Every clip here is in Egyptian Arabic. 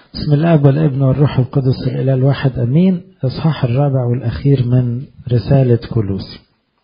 بسم الاب والابن والروح القدس الاله الواحد امين اصحاح الرابع والاخير من رساله كلوس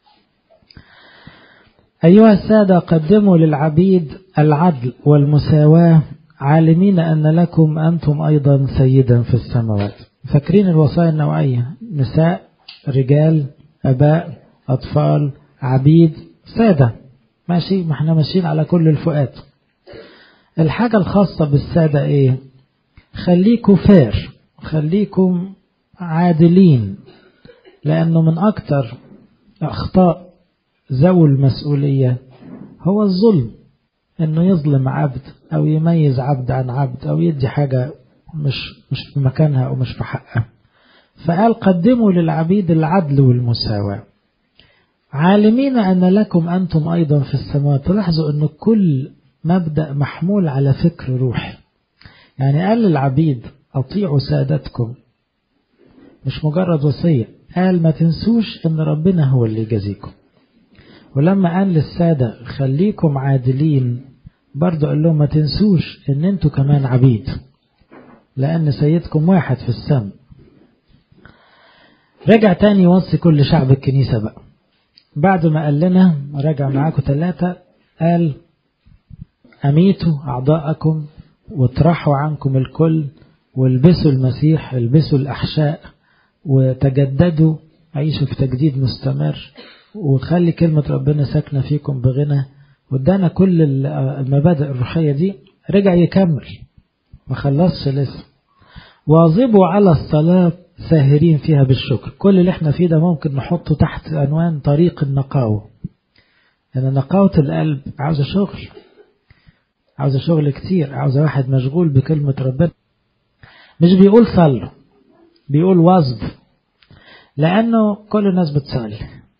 ايها الساده قدموا للعبيد العدل والمساواه عالمين ان لكم انتم ايضا سيدا في السماوات فاكرين الوصايا النوعيه نساء رجال اباء اطفال عبيد ساده ماشي ما احنا ماشيين على كل الفئات الحاجه الخاصه بالساده ايه خليكوا فير خليكم عادلين لأنه من أكتر أخطاء ذوي المسؤولية هو الظلم إنه يظلم عبد أو يميز عبد عن عبد أو يدي حاجة مش مش في مكانها أو مش في حقها فقال قدموا للعبيد العدل والمساواة عالمين أن لكم أنتم أيضا في السماوات تلاحظوا أن كل مبدأ محمول على فكر روحي يعني قال للعبيد أطيعوا سادتكم مش مجرد وصية قال ما تنسوش ان ربنا هو اللي يجازيكم ولما قال للسادة خليكم عادلين برضو قال لهم ما تنسوش ان انتوا كمان عبيد لان سيدكم واحد في السم رجع تاني يوصي كل شعب الكنيسة بقى بعد ما قال لنا رجع معاكم ثلاثة قال أميتوا أعضاءكم واطرحوا عنكم الكل والبسوا المسيح البسوا الأحشاء وتجددوا عيشوا في تجديد مستمر وخلي كلمة ربنا ساكنة فيكم بغنى وادانا كل المبادئ الروحية دي رجع يكمل ما خلصش لسه واظبوا على الصلاة ساهرين فيها بالشكر كل اللي احنا فيه ده ممكن نحطه تحت عنوان طريق النقاوة لأن نقاوة القلب عاوزة شغل عاوزة شغل كتير عاوزة واحد مشغول بكلمة ربنا مش بيقول صلوا بيقول واظب لأنه كل الناس بتصلي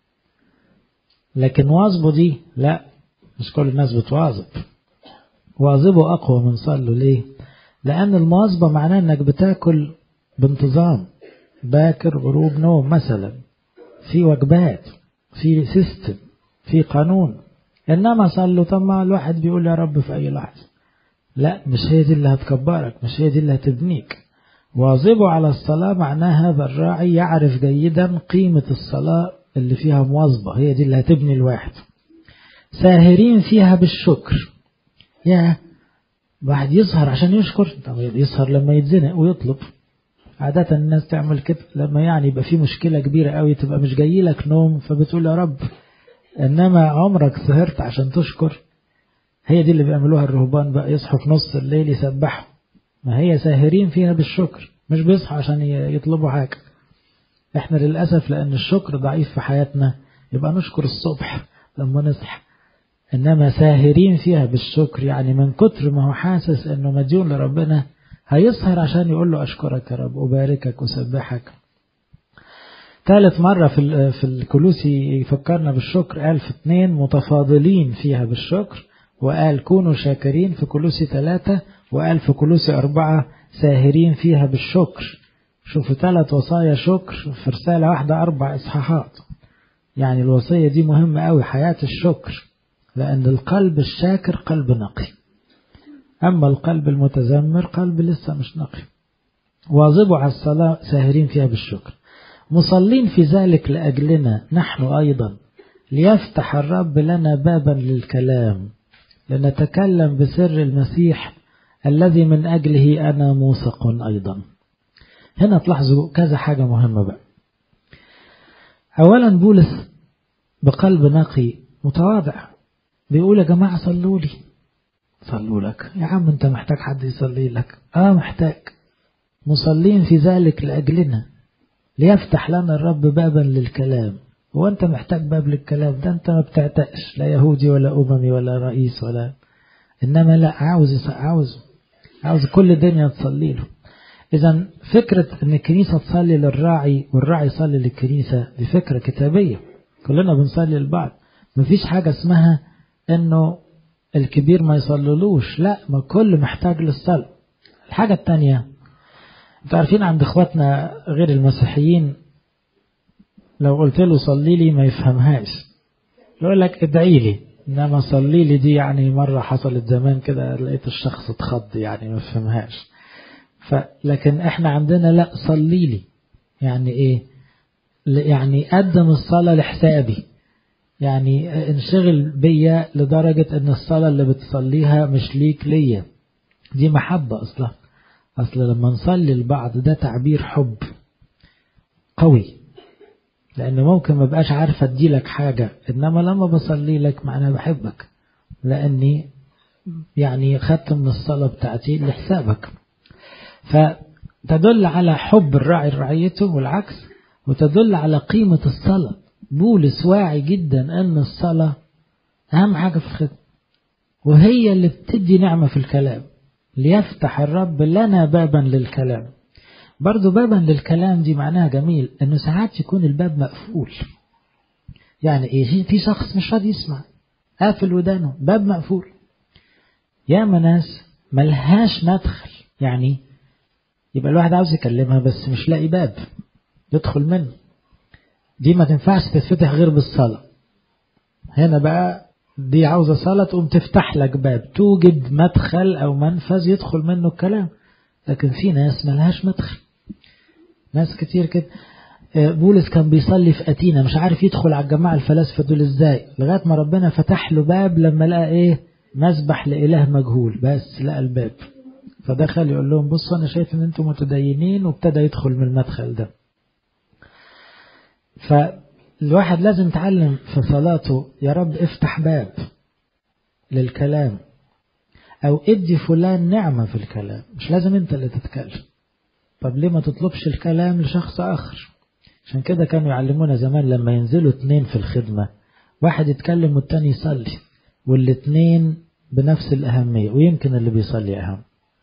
لكن واظبوا دي لا مش كل الناس بتواظب واظبوا أقوى من صلوا ليه لأن المواظبة معناه أنك بتاكل بانتظام باكر غروب نوم مثلا في وجبات في سيستم في قانون إنما صلوا طب ما الواحد بيقول يا رب في أي لحظة لا مش هي دي اللي هتكبرك مش هي دي اللي هتبنيك واظبوا على الصلاة معناها هذا الراعي يعرف جيدا قيمة الصلاة اللي فيها مواظبة هي دي اللي هتبني الواحد ساهرين فيها بالشكر يا واحد يسهر عشان يشكر طب يسهر لما يتزنق ويطلب عادة الناس تعمل كده لما يعني يبقى في مشكلة كبيرة قوي تبقى مش جاي لك نوم فبتقول يا رب إنما عمرك سهرت عشان تشكر هي دي اللي بيعملوها الرهبان بقى يصحوا في نص الليل يسبحوا ما هي ساهرين فيها بالشكر مش بيصحوا عشان يطلبوا حاجة احنا للأسف لأن الشكر ضعيف في حياتنا يبقى نشكر الصبح لما نصحى إنما ساهرين فيها بالشكر يعني من كتر ما هو حاسس إنه مديون لربنا هيسهر عشان يقول له أشكرك يا رب أباركك أسبحك ثالث مرة في في الكلوسي يفكرنا بالشكر قال في اثنين متفاضلين فيها بالشكر وقال كونوا شاكرين في كلوسي ثلاثة وقال في كلوسي أربعة ساهرين فيها بالشكر شوفوا ثلاث وصايا شكر في رسالة واحدة أربع إصحاحات يعني الوصية دي مهمة أوي حياة الشكر لأن القلب الشاكر قلب نقي أما القلب المتذمر قلب لسه مش نقي واظبوا على الصلاة ساهرين فيها بالشكر مصلين في ذلك لأجلنا نحن أيضا ليفتح الرب لنا بابا للكلام لنتكلم بسر المسيح الذي من أجله أنا موثق أيضا هنا تلاحظوا كذا حاجة مهمة بقى أولا بولس بقلب نقي متواضع بيقول يا جماعة صلوا لي صلوا لك يا عم انت محتاج حد يصلي لك اه محتاج مصلين في ذلك لأجلنا ليفتح لنا الرب بابا للكلام هو انت محتاج باب للكلام ده انت ما بتعتقش لا يهودي ولا أممي ولا رئيس ولا إنما لا عاوز عاوز عاوز كل الدنيا تصلي له إذا فكرة إن الكنيسة تصلي للراعي والراعي يصلي للكنيسة دي فكرة كتابية كلنا بنصلي لبعض مفيش حاجة اسمها إنه الكبير ما يصللوش لا ما كل محتاج للصلاة الحاجة التانية انتوا عارفين عند اخواتنا غير المسيحيين لو قلت له صلي لي ما يفهمهاش يقول لك ادعي لي انما صلي لي دي يعني مرة حصلت زمان كده لقيت الشخص اتخض يعني ما فهمهاش لكن احنا عندنا لا صلي لي يعني ايه يعني قدم الصلاة لحسابي يعني انشغل بيا لدرجة ان الصلاة اللي بتصليها مش ليك ليا دي محبة اصلا اصل لما نصلي لبعض ده تعبير حب قوي لان ممكن ما بقاش عارف اديلك حاجة انما لما بصلي لك معناها بحبك لاني يعني خدت من الصلاة بتاعتي لحسابك فتدل على حب الراعي لرعيته والعكس وتدل على قيمة الصلاة بولس واعي جدا أن الصلاة أهم حاجة في الخدمة وهي اللي بتدي نعمة في الكلام ليفتح الرب لنا بابا للكلام برضو بابا للكلام دي معناها جميل أنه ساعات يكون الباب مقفول يعني إيه في شخص مش راضي يسمع قافل ودانه باب مقفول ياما ناس ملهاش مدخل يعني يبقى الواحد عاوز يكلمها بس مش لاقي باب يدخل منه دي ما تنفعش تتفتح غير بالصلاة هنا بقى دي عاوزة صلاة تقوم تفتح لك باب توجد مدخل أو منفذ يدخل منه الكلام لكن في ناس ملهاش مدخل ناس كتير كده بولس كان بيصلي في أتينا مش عارف يدخل على الجماعة الفلاسفة دول ازاي لغاية ما ربنا فتح له باب لما لقى ايه مسبح لإله مجهول بس لقى الباب فدخل يقول لهم بصوا أنا شايف إن أنتم متدينين وابتدى يدخل من المدخل ده فالواحد لازم يتعلم في صلاته يا رب افتح باب للكلام أو ادي فلان نعمة في الكلام مش لازم أنت اللي تتكلم طب ليه ما تطلبش الكلام لشخص آخر عشان كده كانوا يعلمونا زمان لما ينزلوا اتنين في الخدمة واحد يتكلم والتاني يصلي والاتنين بنفس الأهمية ويمكن اللي بيصلي أهم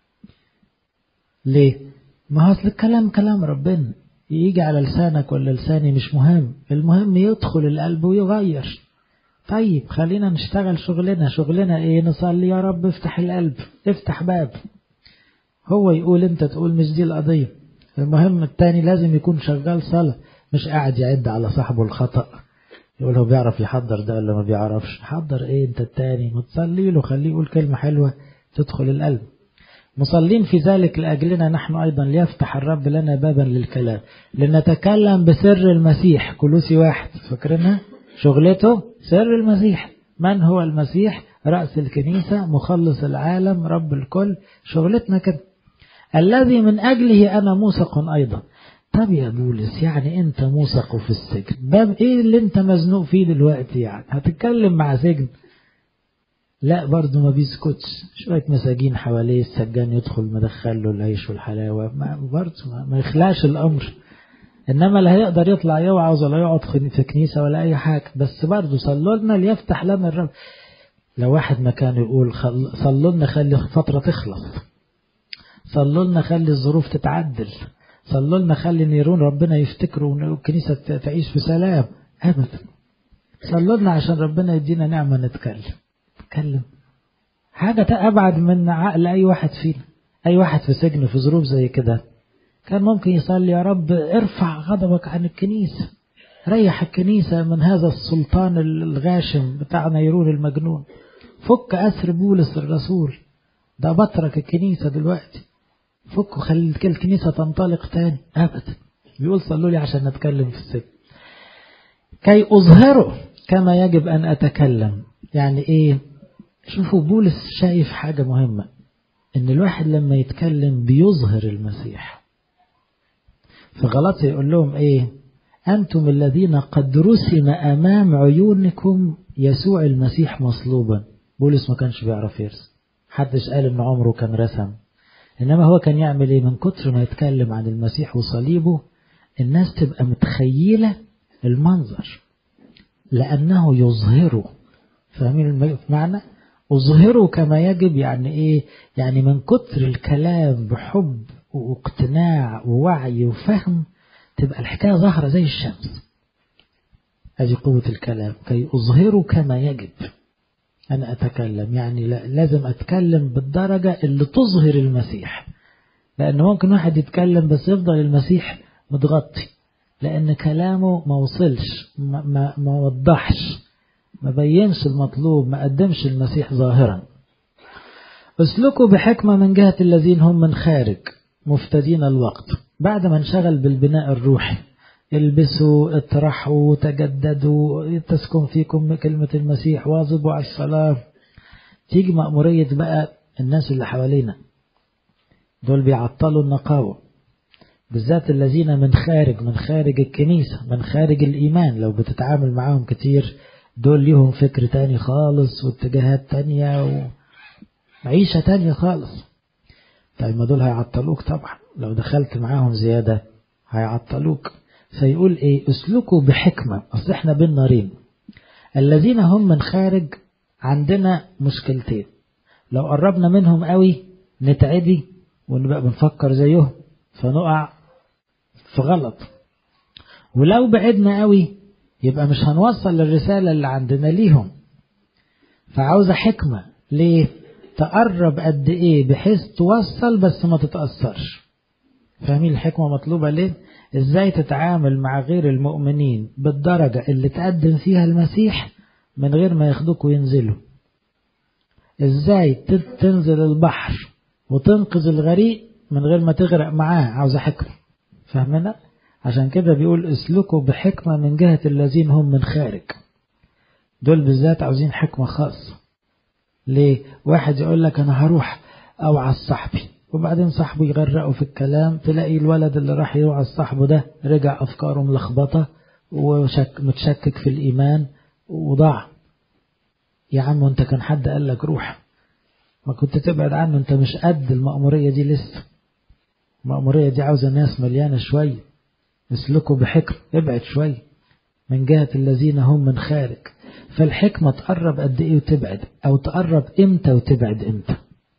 ليه؟ ما هو أصل الكلام كلام ربنا يجي على لسانك ولا لساني مش مهم المهم يدخل القلب ويغير طيب خلينا نشتغل شغلنا شغلنا ايه نصلي يا رب افتح القلب افتح باب هو يقول انت تقول مش دي القضية المهم التاني لازم يكون شغال صلاة مش قاعد يعد على صاحبه الخطأ يقول هو بيعرف يحضر ده ولا ما بيعرفش حضر ايه انت التاني ما تصلي له خليه يقول كلمة حلوة تدخل القلب مصلين في ذلك لأجلنا نحن أيضا ليفتح الرب لنا بابا للكلام لنتكلم بسر المسيح كلوسي واحد فاكرينها شغلته سر المسيح من هو المسيح رأس الكنيسة مخلص العالم رب الكل شغلتنا كده الذي من أجله أنا موثق أيضا طب يا بولس يعني أنت موثق في السجن باب إيه اللي أنت مزنوق فيه دلوقتي يعني هتتكلم مع سجن لا برضه ما بيسكتش شوية مساجين حواليه السجان يدخل مدخل له العيش والحلاوة ما برضه ما يخلاش الأمر إنما لا هيقدر يطلع يوعظ ولا يقعد في كنيسة ولا أي حاجة بس برضه صلوا لنا ليفتح لنا الرب لو واحد مكانه يقول صلوا لنا خلي فترة تخلص صلوا لنا خلي الظروف تتعدل صلوا لنا خلي نيرون ربنا يفتكروا والكنيسة تعيش في سلام أبدا صلوا لنا عشان ربنا يدينا نعمة نتكلم نتكلم حاجة أبعد من عقل أي واحد فينا أي واحد في سجن في ظروف زي كده كان ممكن يصلي يا رب ارفع غضبك عن الكنيسة ريح الكنيسة من هذا السلطان الغاشم بتاع نيرون المجنون فك أسر بولس الرسول ده بطرك الكنيسة دلوقتي فك وخلي الكنيسة تنطلق تاني أبدا بيقول صلوا لي عشان نتكلم في السجن كي أظهره كما يجب أن أتكلم يعني إيه شوفوا بولس شايف حاجة مهمة إن الواحد لما يتكلم بيظهر المسيح في غلطة يقول لهم إيه أنتم الذين قد رسم أمام عيونكم يسوع المسيح مصلوبا بولس ما كانش بيعرف يرسم حدش قال إن عمره كان رسم إنما هو كان يعمل إيه من كتر ما يتكلم عن المسيح وصليبه الناس تبقى متخيلة المنظر لأنه يظهره فاهمين المعنى أظهره كما يجب يعني إيه يعني من كتر الكلام بحب واقتناع ووعي وفهم تبقى الحكاية ظاهرة زي الشمس هذه قوة الكلام كي أظهره كما يجب أنا أتكلم يعني لازم أتكلم بالدرجة اللي تظهر المسيح لأن ممكن واحد يتكلم بس يفضل المسيح متغطي لأن كلامه ما وصلش ما, ما, ما وضحش ما بينش المطلوب ما قدمش المسيح ظاهرا اسلكوا بحكمة من جهة الذين هم من خارج مفتدين الوقت بعد ما انشغل بالبناء الروحي البسوا اطرحوا تجددوا تسكن فيكم كلمة المسيح واظبوا على الصلاة تيجي مأمورية بقى الناس اللي حوالينا دول بيعطلوا النقاوة بالذات الذين من خارج من خارج الكنيسة من خارج الإيمان لو بتتعامل معاهم كتير دول ليهم فكر تاني خالص واتجاهات تانية وعيشة تانية خالص طيب ما دول هيعطلوك طبعا لو دخلت معاهم زيادة هيعطلوك فيقول ايه اسلكوا بحكمة اصل احنا بين نارين الذين هم من خارج عندنا مشكلتين لو قربنا منهم قوي نتعدي ونبقى بنفكر زيهم فنقع في غلط ولو بعدنا قوي يبقى مش هنوصل الرسالة اللي عندنا ليهم فعاوزة حكمة ليه تقرب قد ايه بحيث توصل بس ما تتأثرش فاهمين الحكمة مطلوبة ليه ازاي تتعامل مع غير المؤمنين بالدرجة اللي تقدم فيها المسيح من غير ما ياخدوك وينزلوا ازاي تنزل البحر وتنقذ الغريق من غير ما تغرق معاه عاوزة حكمة فاهمنا عشان كده بيقول اسلكوا بحكمة من جهة الذين هم من خارج دول بالذات عاوزين حكمة خاصة ليه واحد يقول لك انا هروح اوعى صاحبي وبعدين صاحبه يغرقه في الكلام تلاقي الولد اللي راح يوعى صاحبه ده رجع افكاره ملخبطة ومتشكك في الايمان وضاع يا عم وانت كان حد قال لك روح ما كنت تبعد عنه انت مش قد المأمورية دي لسه المأمورية دي عاوزة ناس مليانة شوية اسلكوا بحكم ابعد شوية من جهة الذين هم من خارج فالحكمة تقرب قد ايه وتبعد او تقرب امتى وتبعد امتى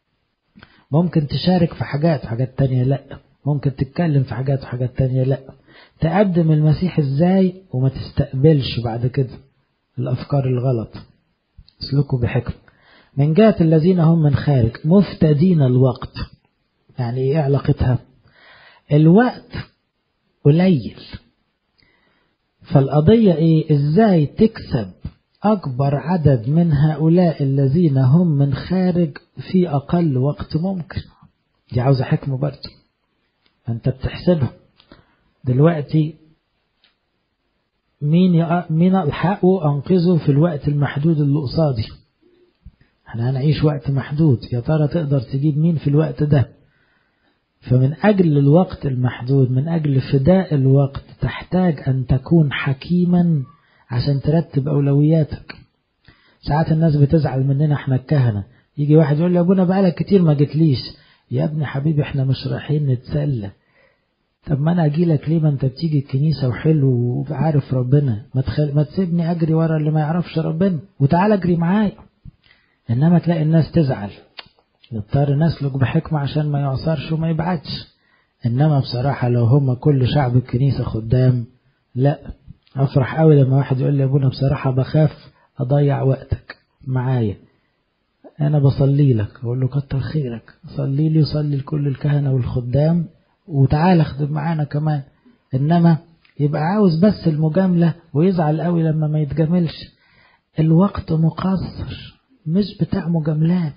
ممكن تشارك في حاجات وحاجات تانية لا ممكن تتكلم في حاجات وحاجات تانية لا تقدم المسيح ازاي وما تستقبلش بعد كده الافكار الغلط اسلكوا بحكم من جهة الذين هم من خارج مفتدين الوقت يعني ايه علاقتها الوقت قليل فالقضية ايه ازاي تكسب اكبر عدد من هؤلاء الذين هم من خارج في اقل وقت ممكن دي عاوزة حكمة برضه انت بتحسبها دلوقتي مين مين الحقه انقذه في الوقت المحدود اللي قصادي احنا هنعيش وقت محدود يا ترى تقدر تجيب مين في الوقت ده فمن أجل الوقت المحدود من أجل فداء الوقت تحتاج أن تكون حكيما عشان ترتب أولوياتك ساعات الناس بتزعل مننا احنا الكهنة يجي واحد يقول لي أبونا بقالك كتير ما جتليش يا ابني حبيبي احنا مش رايحين نتسلى طب ما انا اجي لك ليه ما انت بتيجي الكنيسة وحلو وعارف ربنا ما, تخل... ما تسيبني اجري ورا اللي ما يعرفش ربنا وتعال اجري معايا انما تلاقي الناس تزعل نضطر نسلك بحكمة عشان ما يعصرش وما يبعدش إنما بصراحة لو هم كل شعب الكنيسة خدام لا أفرح قوي لما واحد يقول لي أبونا بصراحة بخاف أضيع وقتك معايا أنا بصلي لك أقول له كتر خيرك صلي لي وصلي لكل الكهنة والخدام وتعال اخدم معانا كمان إنما يبقى عاوز بس المجاملة ويزعل قوي لما ما يتجاملش الوقت مقصر مش بتاع مجاملات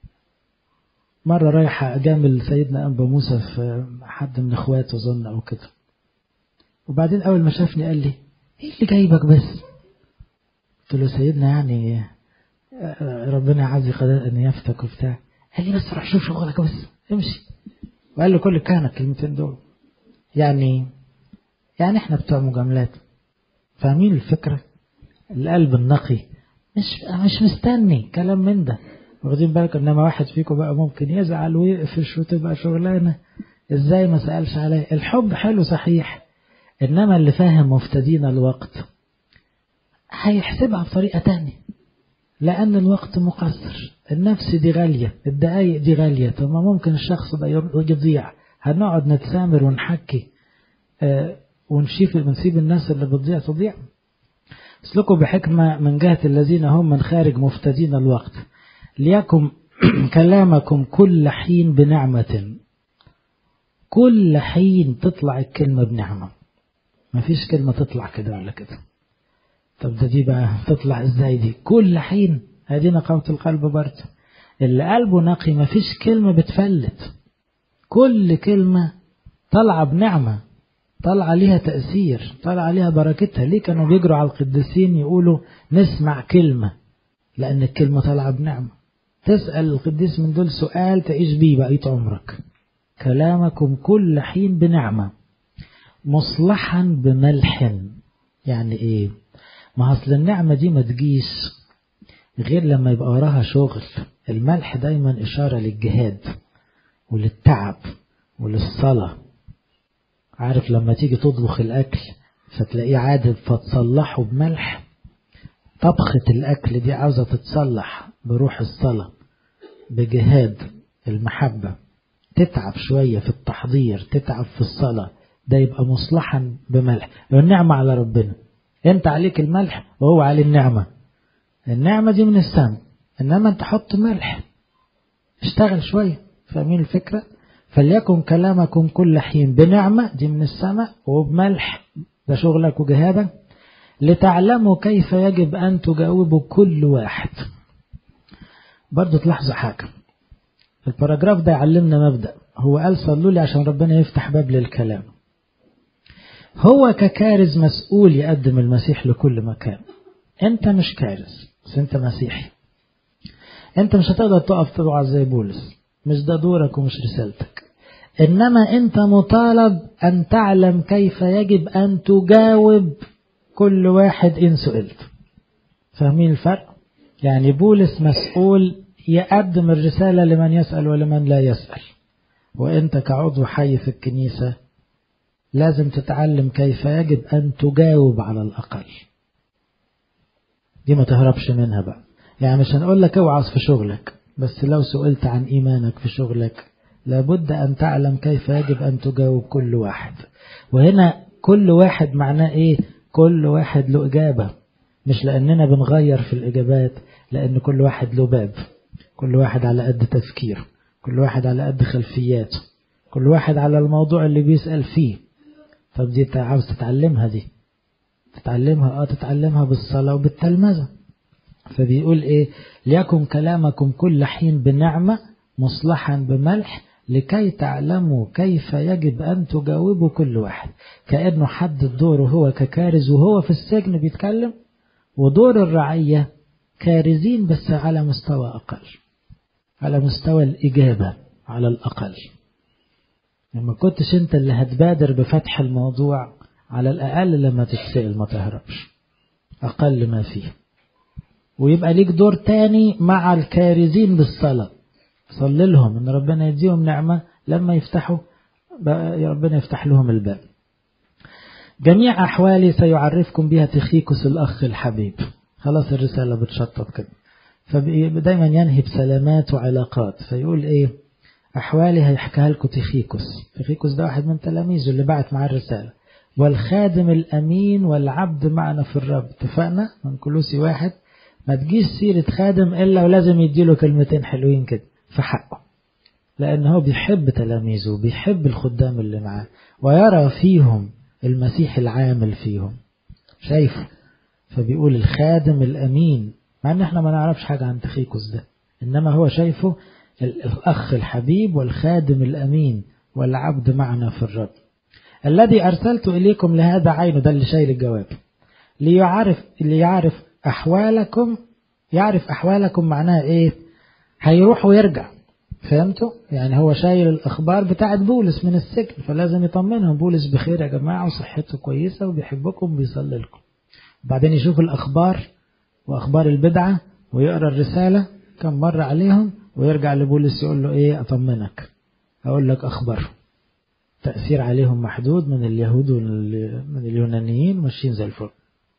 مرة رايح أجامل سيدنا أنبا موسى في حد من إخواته ظن أو كده وبعدين أول ما شافني قال لي إيه اللي جايبك بس قلت له سيدنا يعني ربنا عايز أن يفتك وبتاع قال لي بس روح شوف شغلك بس امشي وقال له كل الكهنة الكلمتين دول يعني يعني احنا بتوع مجاملات فاهمين الفكرة القلب النقي مش مش مستني كلام من ده واخدين بالك انما واحد فيكم بقى ممكن يزعل ويقفش وتبقى شغلانه ازاي ما سالش عليه الحب حلو صحيح انما اللي فاهم مفتدين الوقت هيحسبها بطريقه تانية لان الوقت مقصر النفس دي غاليه الدقايق دي غاليه طب ما ممكن الشخص ده يضيع هنقعد نتسامر ونحكي اه ونشيف ونسيب الناس اللي بتضيع تضيع اسلكوا بحكمه من جهه الذين هم من خارج مفتدين الوقت ليكن كلامكم كل حين بنعمة كل حين تطلع الكلمة بنعمة ما فيش كلمة تطلع كده ولا كده طب ده دي بقى تطلع ازاي دي كل حين هذه نقاوة القلب برضه اللي قلبه نقي ما فيش كلمة بتفلت كل كلمة طالعة بنعمة طالعة ليها تأثير طالعة ليها بركتها ليه كانوا بيجروا على القديسين يقولوا نسمع كلمة لأن الكلمة طالعة بنعمة تسأل القديس من دول سؤال تعيش بيه بقية عمرك كلامكم كل حين بنعمة مصلحا بملح يعني ايه ما اصل النعمة دي ما تجيش غير لما يبقى وراها شغل الملح دايما إشارة للجهاد وللتعب وللصلاة عارف لما تيجي تطبخ الأكل فتلاقيه عادل فتصلحه بملح طبخة الأكل دي عاوزة تتصلح بروح الصلاة بجهاد المحبة تتعب شوية في التحضير تتعب في الصلاة ده يبقى مصلحا بملح والنعمة على ربنا انت عليك الملح وهو عليه النعمة النعمة دي من السماء انما انت حط ملح اشتغل شوية فاهمين الفكرة فليكن كلامكم كل حين بنعمة دي من السماء وبملح ده شغلك وجهادك لتعلموا كيف يجب أن تجاوبوا كل واحد برضو تلاحظوا حاجة الباراجراف ده يعلمنا مبدأ هو قال صلوا لي عشان ربنا يفتح باب للكلام هو ككارز مسؤول يقدم المسيح لكل مكان انت مش كارز بس انت مسيحي انت مش هتقدر تقف توعظ زي بولس مش ده دورك ومش رسالتك انما انت مطالب ان تعلم كيف يجب ان تجاوب كل واحد ان سئلت فاهمين الفرق يعني بولس مسؤول يقدم الرسالة لمن يسأل ولمن لا يسأل وانت كعضو حي في الكنيسة لازم تتعلم كيف يجب أن تجاوب على الأقل دي ما تهربش منها بقى يعني مش هنقول لك اوعظ في شغلك بس لو سئلت عن إيمانك في شغلك لابد أن تعلم كيف يجب أن تجاوب كل واحد وهنا كل واحد معناه إيه كل واحد له إجابة مش لأننا بنغير في الإجابات لأن كل واحد له باب كل واحد على قد تفكيره كل واحد على قد خلفياته كل واحد على الموضوع اللي بيسأل فيه طب دي انت عاوز تتعلمها دي تتعلمها اه تتعلمها بالصلاة وبالتلمذة فبيقول ايه ليكن كلامكم كل حين بنعمة مصلحا بملح لكي تعلموا كيف يجب أن تجاوبوا كل واحد كأنه حدد دوره هو ككارز وهو في السجن بيتكلم ودور الرعية كارزين بس على مستوى أقل على مستوى الإجابة على الأقل لما كنتش انت اللي هتبادر بفتح الموضوع على الأقل لما تتسأل ما تهربش أقل ما فيه ويبقى ليك دور تاني مع الكارزين بالصلاة صلي لهم ان ربنا يديهم نعمة لما يفتحوا ربنا يفتح لهم الباب جميع أحوالي سيعرفكم بها تخيكس الأخ الحبيب خلاص الرسالة بتشطب كده فدايما ينهي بسلامات وعلاقات فيقول ايه أحوالي هيحكيها لكم تخيكوس تخيكوس ده واحد من تلاميذه اللي بعت معاه الرسالة والخادم الأمين والعبد معنا في الرب اتفقنا من كلوسي واحد ما تجيش سيرة خادم إلا ولازم يديله كلمتين حلوين كده في حقه لأن هو بيحب تلاميذه بيحب الخدام اللي معاه ويرى فيهم المسيح العامل فيهم شايفه فبيقول الخادم الأمين مع ان احنا ما نعرفش حاجة عن تخيكوس ده انما هو شايفه الأخ الحبيب والخادم الأمين والعبد معنا في الرب الذي أرسلت إليكم لهذا عينه ده اللي شايل الجواب ليعرف ليعرف أحوالكم يعرف أحوالكم معناها إيه هيروح ويرجع فهمتوا يعني هو شايل الأخبار بتاعت بولس من السجن فلازم يطمنهم بولس بخير يا جماعة وصحته كويسة وبيحبكم وبيصلي لكم بعدين يشوف الأخبار وأخبار البدعة ويقرأ الرسالة كم مرة عليهم ويرجع لبولس يقول له ايه اطمنك اقول لك اخبار تأثير عليهم محدود من اليهود من اليونانيين ماشيين زي الفل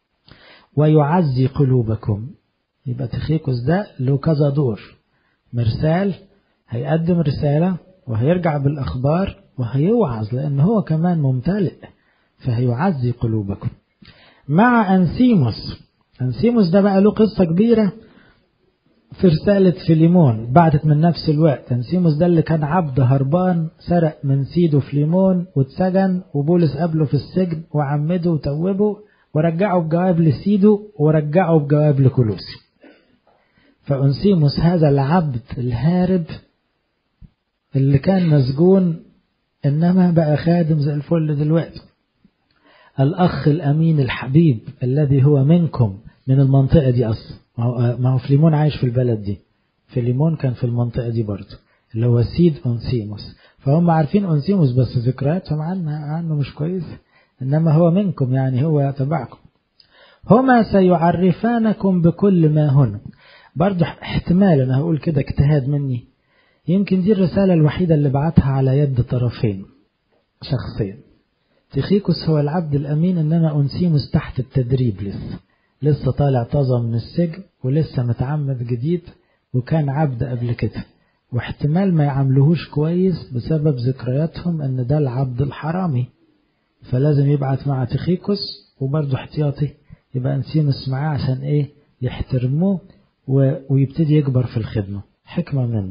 ويعزي قلوبكم يبقى تخيكوس ده له كذا دور مرسال هيقدم رسالة وهيرجع بالأخبار وهيوعظ لأن هو كمان ممتلئ فهيعزي قلوبكم مع أنسيموس أنسيموس ده بقى له قصة كبيرة في رسالة فيليمون بعدت من نفس الوقت أنسيموس ده اللي كان عبد هربان سرق من سيده فيليمون واتسجن وبولس قابله في السجن وعمده وتوبه ورجعه بجواب لسيده ورجعه بجواب لكولوسي فأنسيموس هذا العبد الهارب اللي كان مسجون إنما بقى خادم زي الفل دلوقتي الأخ الأمين الحبيب الذي هو منكم من المنطقة دي أصلا ما هو فليمون عايش في البلد دي فليمون كان في المنطقة دي برضه اللي هو سيد أنسيموس فهم عارفين أنسيموس بس ذكرياتهم عنه, عنه مش كويس إنما هو منكم يعني هو تبعكم هما سيعرفانكم بكل ما هنا برضه احتمال أنا هقول كده اجتهاد مني يمكن دي الرسالة الوحيدة اللي بعتها على يد طرفين شخصين تخيكوس هو العبد الأمين إنما أنسيموس تحت التدريب لسه لسه طالع طازة من السجن ولسه متعمد جديد وكان عبد قبل كده واحتمال ما يعاملوهوش كويس بسبب ذكرياتهم ان ده العبد الحرامي فلازم يبعت مع تخيكوس وبرضه احتياطي يبقى انسيموس معاه عشان ايه يحترموه ويبتدي يكبر في الخدمة حكمة منه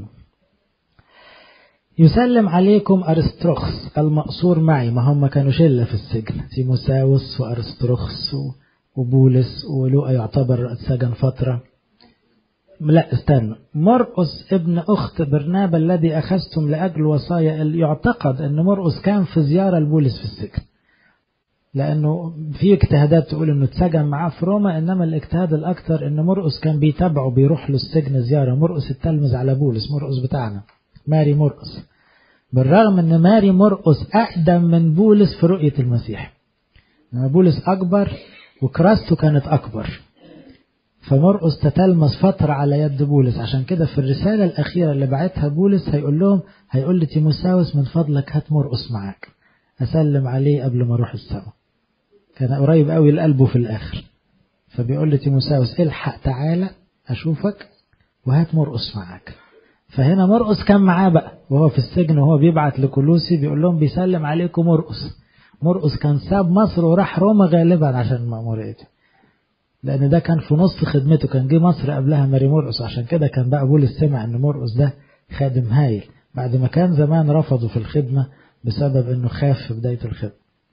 يسلم عليكم أرستروخس المقصور معي ما هم كانوا شلة في السجن تيموساوس وأرستروخس وبولس ولوقا يعتبر اتسجن فترة لا استنى مرقس ابن أخت برنابا الذي أخذتم لأجل وصايا يعتقد أن مرقس كان في زيارة لبولس في السجن لأنه في اجتهادات تقول أنه اتسجن معاه في روما إنما الاجتهاد الأكثر أن مرقس كان بيتابعه بيروح له السجن زيارة مرقس التلمذ على بولس مرقس بتاعنا ماري مرقس بالرغم أن ماري مرقس أقدم من بولس في رؤية المسيح لما بولس أكبر وكراسته كانت أكبر فمرقس تتلمس فترة على يد بولس عشان كده في الرسالة الأخيرة اللي بعتها بولس هيقول لهم هيقول لتيموساوس من فضلك هات مرقس معاك أسلم عليه قبل ما أروح السماء كان قريب قوي لقلبه في الآخر فبيقول لتيموساوس الحق تعالى أشوفك وهات مرقس معاك فهنا مرقس كان معاه بقى وهو في السجن وهو بيبعت لكولوسي بيقول لهم بيسلم عليكم مرقس مرقس كان ساب مصر وراح روما غالبا عشان المأمورية لأن ده كان في نص خدمته كان جه مصر قبلها ماري مرقس عشان كده كان بقى بولس سمع إن مرقس ده خادم هايل بعد ما كان زمان رفضه في الخدمة بسبب إنه خاف في بداية الخدمة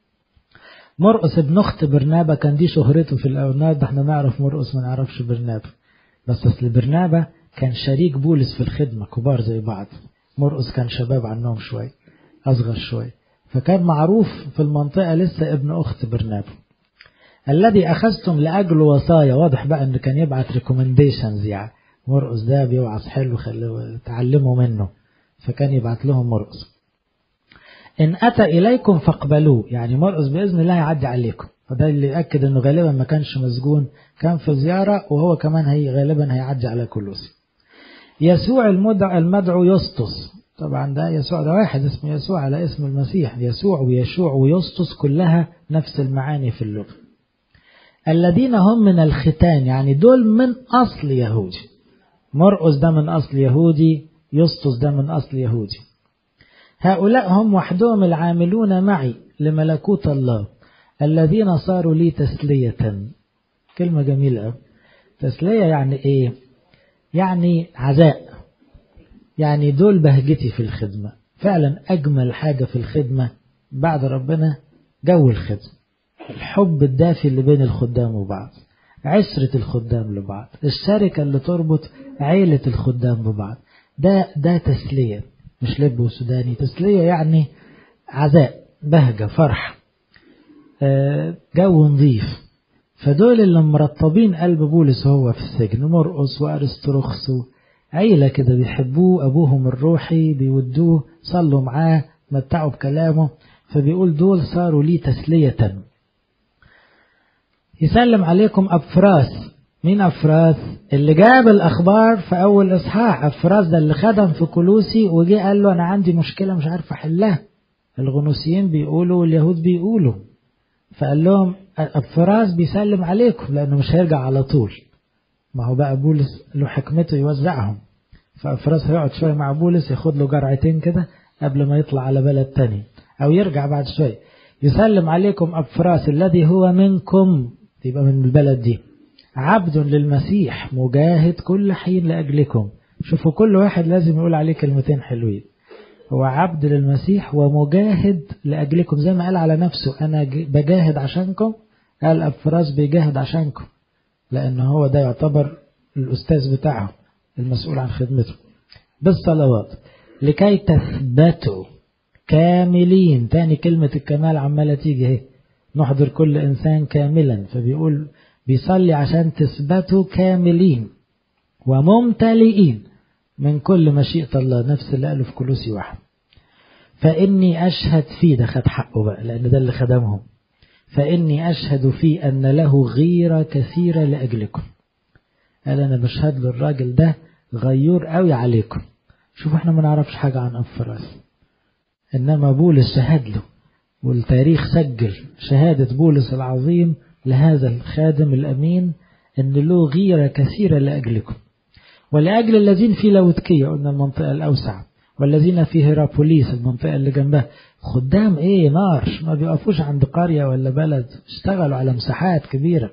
مرقس ابن أخت برنابا كان دي شهرته في الأولاد احنا نعرف مرقس ما نعرفش برنابا بس أصل برنابا كان شريك بولس في الخدمة كبار زي بعض مرقس كان شباب عنهم شوي أصغر شوي فكان معروف في المنطقة لسه ابن أخت برنابا الذي أخذتم لأجل وصايا واضح بقى أنه كان يبعت ريكومنديشنز يعني مرقس ده بيوعظ حلو خلوا تعلموا منه فكان يبعت لهم مرقس إن أتى إليكم فاقبلوه يعني مرقس بإذن الله يعدي عليكم فده اللي يأكد أنه غالبا ما كانش مسجون كان في زيارة وهو كمان هي غالبا هيعدي على كلوسي يسوع المدعو, المدعو يسطس طبعا ده يسوع ده واحد اسمه يسوع على اسم المسيح يسوع ويشوع ويسطس كلها نفس المعاني في اللغة الذين هم من الختان يعني دول من أصل يهودي مرقس ده من أصل يهودي يسطس ده من أصل يهودي هؤلاء هم وحدهم العاملون معي لملكوت الله الذين صاروا لي تسلية كلمة جميلة تسلية يعني إيه يعني عزاء يعني دول بهجتي في الخدمة فعلا أجمل حاجة في الخدمة بعد ربنا جو الخدمة الحب الدافي اللي بين الخدام وبعض عسرة الخدام لبعض الشركة اللي تربط عيلة الخدام ببعض ده ده تسلية مش لب وسوداني تسلية يعني عزاء بهجة فرح جو نظيف فدول اللي مرطبين قلب بولس وهو في السجن مرقس وارستروخس عيلة كده بيحبوه أبوهم الروحي بيودوه صلوا معاه متعوا بكلامه فبيقول دول صاروا لي تسلية يسلم عليكم أفراس مين أفراس اللي جاب الأخبار في أول إصحاح أفراس ده اللي خدم في كلوسي وجي قال له أنا عندي مشكلة مش عارف أحلها الغنوسيين بيقولوا واليهود بيقولوا فقال لهم أفراس بيسلم عليكم لأنه مش هيرجع على طول ما هو بقى بولس له حكمته يوزعهم فأفراس هيقعد شوية مع بولس ياخد له جرعتين كده قبل ما يطلع على بلد تاني أو يرجع بعد شوية يسلم عليكم أفراس الذي هو منكم يبقى من البلد دي عبد للمسيح مجاهد كل حين لأجلكم شوفوا كل واحد لازم يقول عليه كلمتين حلوين هو عبد للمسيح ومجاهد لأجلكم زي ما قال على نفسه أنا بجاهد عشانكم قال أفراس بيجاهد عشانكم لأن هو ده يعتبر الأستاذ بتاعه المسؤول عن خدمته بالصلوات لكي تثبتوا كاملين تاني كلمة الكمال عمالة تيجي اهي نحضر كل إنسان كاملا فبيقول بيصلي عشان تثبتوا كاملين وممتلئين من كل مشيئة الله نفس اللي قاله في كلوسي واحد فإني أشهد فيه ده خد حقه بقى لأن ده اللي خدمهم فإني أشهد فيه أن له غيرة كثيرة لأجلكم قال أنا بشهد له الراجل ده غيور قوي عليكم شوفوا احنا ما نعرفش حاجة عن أنفراس إنما بولس شهد له والتاريخ سجل شهادة بولس العظيم لهذا الخادم الأمين أن له غيرة كثيرة لأجلكم ولأجل الذين في لاوتكية قلنا المنطقة الأوسع والذين في هيرابوليس المنطقة اللي جنبها خدام ايه نار ما بيقفوش عند قرية ولا بلد اشتغلوا على مساحات كبيرة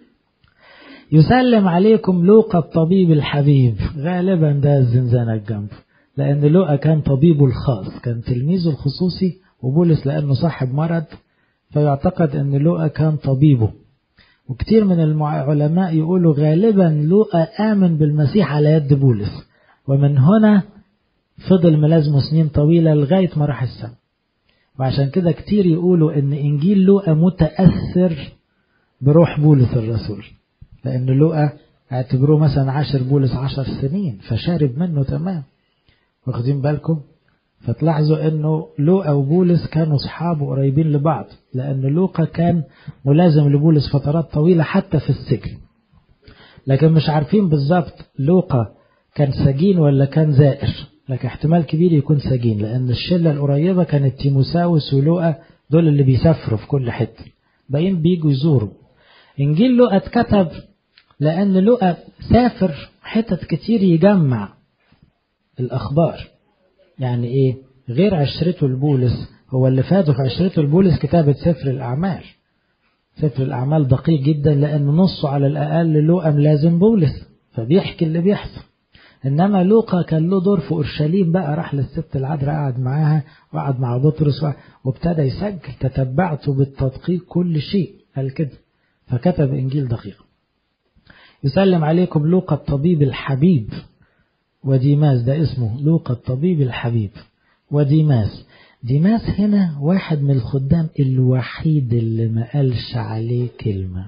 يسلم عليكم لوقا الطبيب الحبيب غالبا ده الزنزانة الجنب لأن لوقا كان طبيبه الخاص كان تلميذه الخصوصي وبولس لأنه صاحب مرض فيعتقد أن لوقا كان طبيبه وكتير من العلماء يقولوا غالبا لوقا آمن بالمسيح على يد بولس ومن هنا فضل ملازمه سنين طويلة لغاية ما راح السماء وعشان كده كتير يقولوا ان انجيل لوقا متأثر بروح بولس الرسول لان لوقا اعتبروه مثلا عاشر بولس عشر سنين فشارب منه تمام واخدين بالكم فتلاحظوا انه لوقا وبولس كانوا اصحاب قريبين لبعض لان لوقا كان ملازم لبولس فترات طويلة حتى في السجن لكن مش عارفين بالظبط لوقا كان سجين ولا كان زائر لكن احتمال كبير يكون سجين لأن الشلة القريبة كانت تيموساوس ولوقا دول اللي بيسافروا في كل حتة باقيين بيجوا يزوروا إنجيل لوقا اتكتب لأن لوقا سافر حتت كتير يجمع الأخبار يعني إيه غير عشرته لبولس هو اللي فاته في عشرته لبولس كتابة سفر الأعمال سفر الأعمال دقيق جدا لأن نصه على الأقل لوقا ملازم بولس فبيحكي اللي بيحصل إنما لوقا كان له دور في أورشليم بقى راح للست العذراء قعد معاها وقعد مع بطرس وابتدى يسجل تتبعته بالتدقيق كل شيء قال كده فكتب إنجيل دقيق يسلم عليكم لوقا الطبيب الحبيب وديماس ده اسمه لوقا الطبيب الحبيب وديماس ديماس هنا واحد من الخدام الوحيد اللي ما قالش عليه كلمة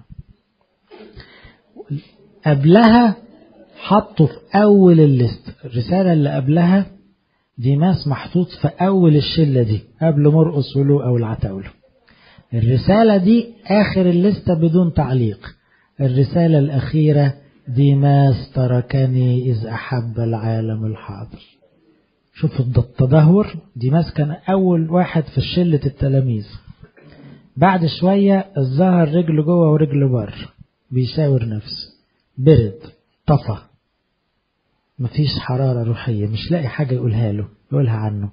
قبلها حطه في أول الليست الرسالة اللي قبلها ديماس محطوط في أول الشلة دي قبل مرقص ولو أو العتاولة الرسالة دي آخر الليستة بدون تعليق الرسالة الأخيرة ديماس تركني إذ أحب العالم الحاضر شوف التدهور ديماس كان أول واحد في شلة التلاميذ بعد شوية الظهر رجل جوه ورجل بره بيشاور نفسه برد طفى مفيش حرارة روحية مش لاقي حاجة يقولها له يقولها عنه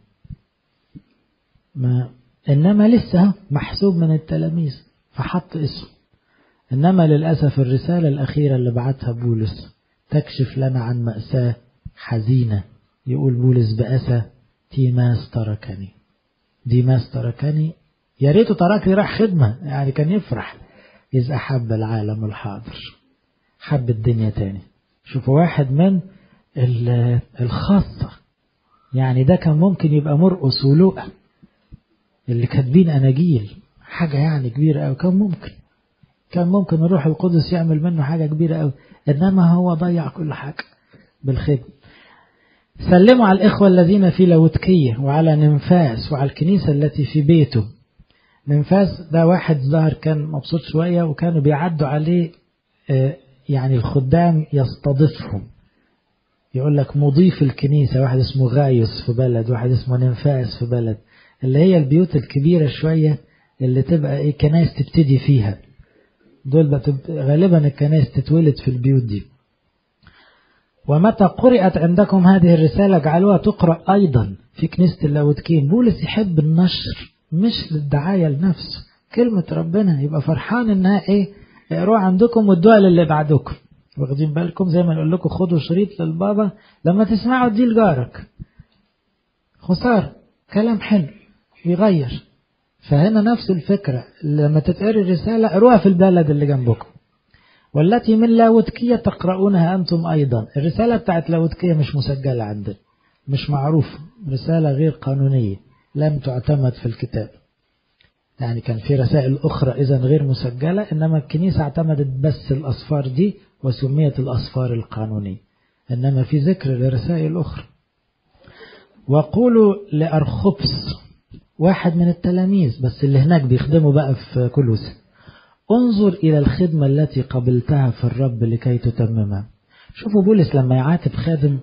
ما إنما لسه محسوب من التلاميذ فحط اسمه إنما للأسف الرسالة الأخيرة اللي بعتها بولس تكشف لنا عن مأساة حزينة يقول بولس بأسى تيماس تركني ديماس تركني يا ريته تركني راح خدمة يعني كان يفرح إذ أحب العالم الحاضر حب الدنيا تاني شوفوا واحد من الخاصة يعني ده كان ممكن يبقى مرقص ولوقا اللي كاتبين أناجيل حاجة يعني كبيرة أوي كان ممكن كان ممكن الروح القدس يعمل منه حاجة كبيرة أوي إنما هو ضيع كل حاجة بالخدمة سلموا على الإخوة الذين في لوتكية وعلى ننفاس وعلى الكنيسة التي في بيته ننفاس ده واحد ظهر كان مبسوط شوية وكانوا بيعدوا عليه يعني الخدام يستضيفهم يقول لك مضيف الكنيسة واحد اسمه غايوس في بلد واحد اسمه ننفاس في بلد اللي هي البيوت الكبيرة شوية اللي تبقى ايه كنايس تبتدي فيها دول غالبا الكنايس تتولد في البيوت دي ومتى قرأت عندكم هذه الرسالة جعلوها تقرأ أيضا في كنيسة اللاودكين بولس يحب النشر مش للدعاية لنفسه كلمة ربنا يبقى فرحان انها ايه اقروها عندكم وادوها للي بعدكم واخدين بالكم زي ما نقول لكم خدوا شريط للبابا لما تسمعوا دي لجارك خسارة كلام حلو يغير فهنا نفس الفكرة لما تتقري الرسالة اقروها في البلد اللي جنبكم والتي من لاودكية تقرؤونها أنتم أيضا الرسالة بتاعت لاودكية مش مسجلة عندنا مش معروف رسالة غير قانونية لم تعتمد في الكتاب يعني كان في رسائل أخرى إذا غير مسجلة إنما الكنيسة اعتمدت بس الأصفار دي وسميت الأصفار القانونية إنما في ذكر لرسائل أخرى وقولوا لأرخبس واحد من التلاميذ بس اللي هناك بيخدموا بقى في كلوس انظر إلى الخدمة التي قبلتها في الرب لكي تتممها شوفوا بولس لما يعاتب خادم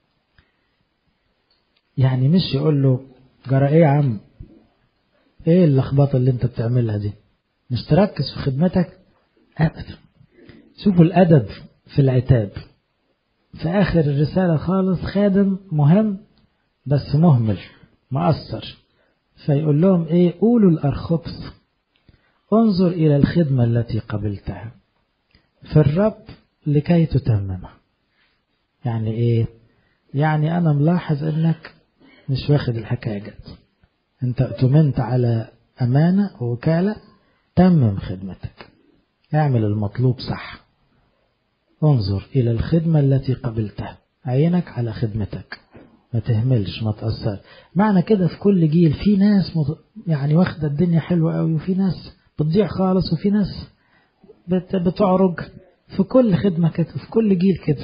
يعني مش يقول له جرى ايه يا عم ايه اللخبطه اللي انت بتعملها دي مش تركز في خدمتك ابدا شوفوا الادب في العتاب في اخر الرساله خالص خادم مهم بس مهمل مقصر فيقول لهم ايه قولوا الارخبس انظر الى الخدمه التي قبلتها في الرب لكي تتممها يعني ايه يعني انا ملاحظ انك مش واخد الحكايه جد انت اؤتمنت على امانه ووكاله تمم خدمتك اعمل المطلوب صح انظر الى الخدمه التي قبلتها عينك على خدمتك ما تهملش ما تأثر معنى كده في كل جيل في ناس مت... يعني واخدة الدنيا حلوة قوي وفي ناس بتضيع خالص وفي ناس بت... بتعرج في كل خدمة كده في كل جيل كده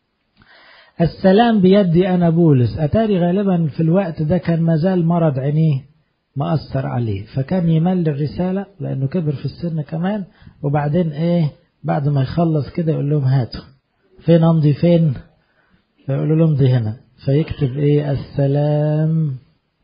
السلام بيدي أنا بولس أتاري غالبا في الوقت ده كان مازال مرض عينيه مأثر عليه فكان يمل الرسالة لأنه كبر في السن كمان وبعدين إيه بعد ما يخلص كده يقول لهم هاتوا فين أمضي فين فيقولوا له امضي هنا فيكتب إيه السلام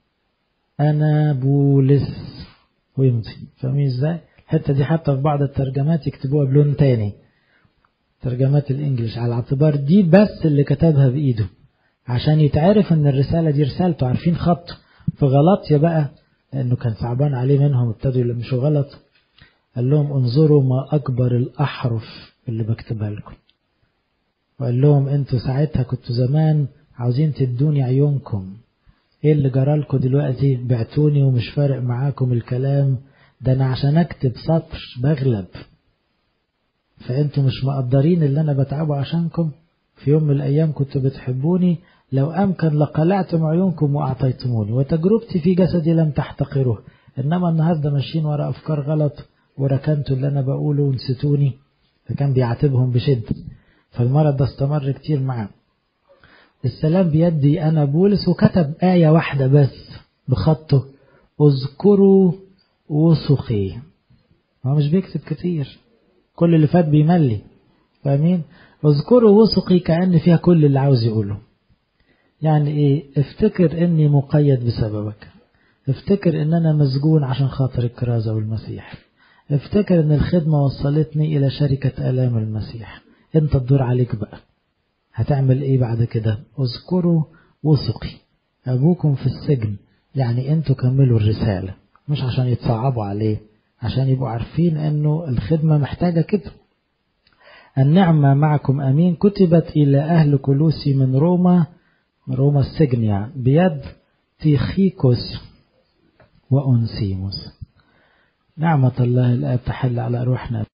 أنا بولس ويمضي فاهمين إزاي الحتة دي حتى في بعض الترجمات يكتبوها بلون تاني ترجمات الانجليش على اعتبار دي بس اللي كتبها بايده عشان يتعرف ان الرسالة دي رسالته عارفين خطه في غلطية بقى لانه كان صعبان عليه منهم ابتدوا يلمشوا غلط قال لهم انظروا ما اكبر الاحرف اللي بكتبها لكم وقال لهم انتوا ساعتها كنتوا زمان عاوزين تدوني عيونكم ايه اللي جرالكم دلوقتي بعتوني ومش فارق معاكم الكلام ده انا عشان اكتب سطر بغلب فانتوا مش مقدرين اللي انا بتعبه عشانكم في يوم من الايام كنتوا بتحبوني لو امكن لقلعتم عيونكم واعطيتموني وتجربتي في جسدي لم تحتقروه انما النهارده ماشيين ورا افكار غلط وركنتوا اللي انا بقوله ونسيتوني فكان بيعاتبهم بشده فالمرض ده استمر كتير معاه السلام بيدي انا بولس وكتب ايه واحده بس بخطه اذكروا وثقي هو مش بيكتب كتير كل اللي فات بيملي فاهمين اذكروا وثقي كأن فيها كل اللي عاوز يقوله يعني ايه افتكر اني مقيد بسببك افتكر ان انا مسجون عشان خاطر الكرازة والمسيح افتكر ان الخدمة وصلتني الى شركة الام المسيح انت الدور عليك بقى هتعمل ايه بعد كده اذكروا وثقي ابوكم في السجن يعني انتوا كملوا الرسالة مش عشان يتصعبوا عليه عشان يبقوا عارفين انه الخدمة محتاجة كده النعمة معكم أمين كتبت إلى أهل كلوسي من روما روما السجن يعني بيد تيخيكوس وأنسيموس نعمة الله الآب تحل على روحنا